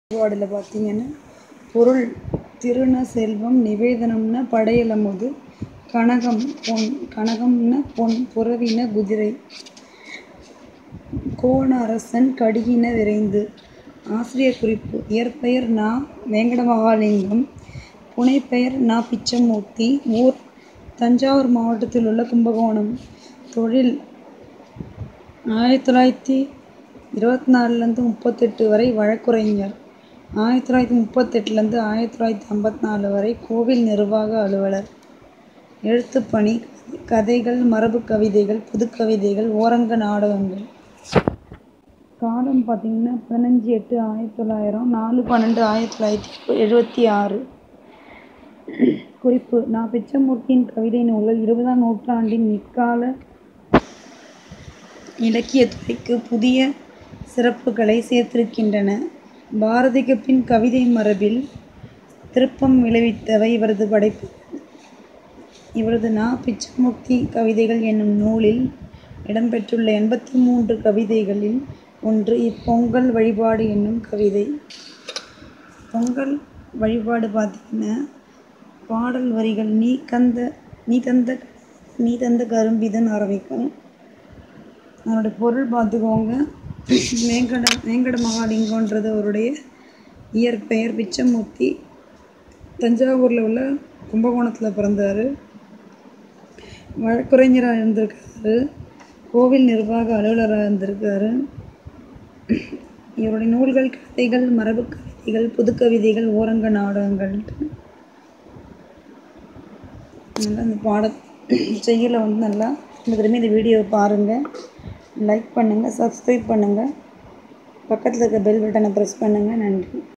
வழிபாடில் பார்த்தீங்கன்னா பொருள் திருண செல்வம் நிவேதனம்னா படையலமுது கனகம் பொன் கனகம்னா பொன் புறவின குதிரை கோண அரசன் கடுகின விரைந்து ஆசிரியர் குறிப்பு இயற்பெயர் நா வேங்கடமகாலிங்கம் புனைப்பெயர் நா பிச்சமூர்த்தி ஊர் தஞ்சாவூர் மாவட்டத்தில் உள்ள கும்பகோணம் தொழில் ஆயிரத்தி தொள்ளாயிரத்தி இருபத்தி நாலுலேருந்து முப்பத்தெட்டு வரை வழக்குரைஞர் ஆயிரத்தி தொள்ளாயிரத்தி முப்பத்தெட்டுலேருந்து ஆயிரத்தி தொள்ளாயிரத்தி ஐம்பத்தி நாலு வரை கோவில் நிர்வாக அலுவலர் எழுத்துப்பணி கதைகள் மரபுக் கவிதைகள் புதுக்கவிதைகள் ஓரங்க நாடகங்கள் காலம் பார்த்தீங்கன்னா பதினஞ்சு எட்டு ஆயிரத்தி தொள்ளாயிரம் நாலு பன்னெண்டு ஆயிரத்தி தொள்ளாயிரத்தி எழுபத்தி ஆறு குறிப்பு நா பிச்சமூர்த்தியின் கவிதை நூல்கள் இருபதாம் நூற்றாண்டின் இக்கால இலக்கியத் துறைக்கு புதிய சிறப்புகளை சேர்த்திருக்கின்றன பாரதிக்கு பின் கவிதை மரபில் திருப்பம் விளைவித்தவை இவரது படைப்புகள் இவரது நா பிச்சமூர்த்தி கவிதைகள் என்னும் நூலில் இடம்பெற்றுள்ள எண்பத்தி மூன்று கவிதைகளில் ஒன்று இப்பொங்கல் வழிபாடு என்னும் கவிதை பொங்கல் வழிபாடு பார்த்தீங்கன்னா பாடல் வரிகள் நீ கந்த நீ தந்த நீ தந்த கரும்பிதன் ஆரம்பிக்கும் அதனுடைய பொருள் பார்த்துக்கோங்க வேங்கட வேங்கட மகாலிங்கன்றது அவருடைய இயற்பெயர் பிச்சமூர்த்தி தஞ்சாவூரில் உள்ள கும்பகோணத்தில் பிறந்தார் வழக்குரைஞராக இருந்திருக்காரு கோவில் நிர்வாக அலுவலராக இருந்திருக்காரு இவருடைய நூல்கள் கதைகள் மரபு கவிதைகள் புதுக்கவிதைகள் ஓரங்க நாடகங்கள் நல்லா இந்த பாட செய்யலை வந்து நல்லா இந்த திரும்பி இந்த வீடியோவை பாருங்கள் லைக் பண்ணுங்கள் சப்ஸ்கிரைப் பண்ணுங்கள் பக்கத்தில் இருக்க பெல் பட்டனை ப்ரெஸ் பண்ணுங்கள் நன்றி